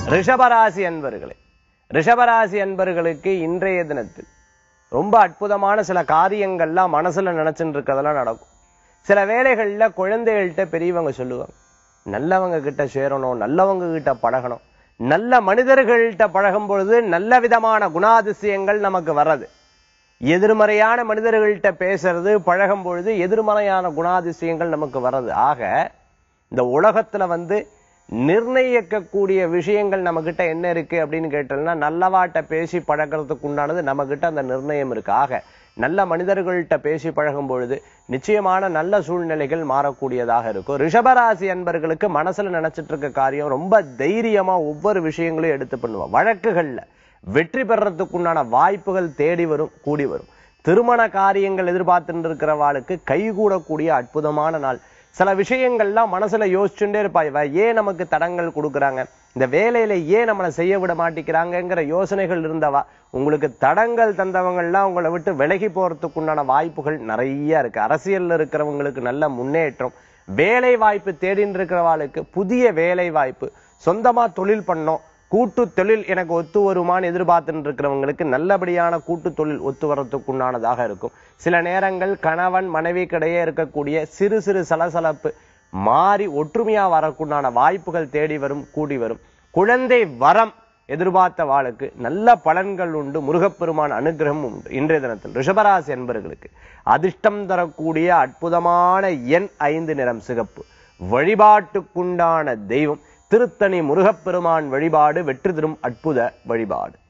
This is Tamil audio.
ரிஷபராசி அன்பர்களே ரிஷபராசி அன்பர்களுக்கு இன்றைய தினத்தில் ரொம்ப அற்புதமான சில காரியங்கள்லாம் மனசுல நினைச்சுட்டு இருக்கிறதெல்லாம் நடக்கும் சில வேளைகள்ல குழந்தைகள்கிட்ட பெரியவங்க சொல்லுவாங்க நல்லவங்க கிட்ட சேரணும் நல்லவங்க கிட்ட பழகணும் நல்ல மனிதர்கள்ட்ட பழகும் பொழுது நல்ல விதமான குணாதிசயங்கள் நமக்கு வர்றது எதிர்மறையான மனிதர்கள்ட்ட பேசுறது பழகும் பொழுது எதிர்மறையான குணாதிசயங்கள் நமக்கு வர்றது ஆக இந்த உலகத்துல வந்து நிர்ணயிக்கக்கூடிய விஷயங்கள் நம்ம கிட்ட என்ன இருக்கு அப்படின்னு கேட்டோம்னா நல்லவாட்ட பேசி பழக்கிறதுக்கு உண்டானது நம்ம கிட்ட அந்த நிர்ணயம் இருக்கு ஆக நல்ல மனிதர்கள்ட்ட பேசி பழகும் பொழுது நிச்சயமான நல்ல சூழ்நிலைகள் மாறக்கூடியதாக இருக்கும் ரிஷபராசி அன்பர்களுக்கு மனசுல நினைச்சிட்டு இருக்க காரியம் ரொம்ப தைரியமா ஒவ்வொரு விஷயங்களையும் எடுத்து பண்ணுவோம் வழக்குகள்ல வெற்றி பெறறதுக்குண்டான வாய்ப்புகள் தேடி வரும் கூடி வரும் திருமண காரியங்கள் எதிர்பார்த்துட்டு இருக்கிறவாளுக்கு கைகூடக்கூடிய அற்புதமான நாள் சில விஷயங்கள்லாம் மனசுல யோசிச்சுட்டே இருப்பா இவ ஏன் நமக்கு தடங்கள் கொடுக்குறாங்க இந்த வேலையில ஏன் நம்மளை செய்ய விட மாட்டேங்கிறாங்கங்கிற யோசனைகள் இருந்தவா உங்களுக்கு தடங்கள் தந்தவங்கள்லாம் உங்களை விட்டு விலகி போறதுக்குண்டான வாய்ப்புகள் நிறைய இருக்கு அரசியல்ல இருக்கிறவங்களுக்கு நல்ல முன்னேற்றம் வேலை வாய்ப்பு தேடின்னு இருக்கிறவாளுக்கு புதிய வேலை வாய்ப்பு சொந்தமா தொழில் பண்ணோம் கூட்டு தொழில் எனக்கு ஒத்து வருமான்னு எதிர்பார்த்துட்டு இருக்கிறவங்களுக்கு நல்லபடியான கூட்டு தொழில் ஒத்து வரத்துக்குண்டானதாக இருக்கும் சில நேரங்கள் கணவன் மனைவி கிடையே இருக்கக்கூடிய சிறு சிறு சலசலப்பு மாறி ஒற்றுமையா வரக்குண்டான வாய்ப்புகள் தேடி வரும் கூடி வரும் குழந்தை வரம் எதிர்பார்த்த வாளுக்கு நல்ல பலன்கள் உண்டு முருகப்பெருமான் அனுகிரகம் உண்டு இன்றைய தினத்தில் ரிஷபராசி என்பர்களுக்கு அதிர்ஷ்டம் தரக்கூடிய அற்புதமான எண் ஐந்து நிறம் சிகப்பு வழிபாட்டுக்குண்டான தெய்வம் திருத்தணி முருகப்பெருமான் வழிபாடு வெற்றி தரும் அற்புத வழிபாடு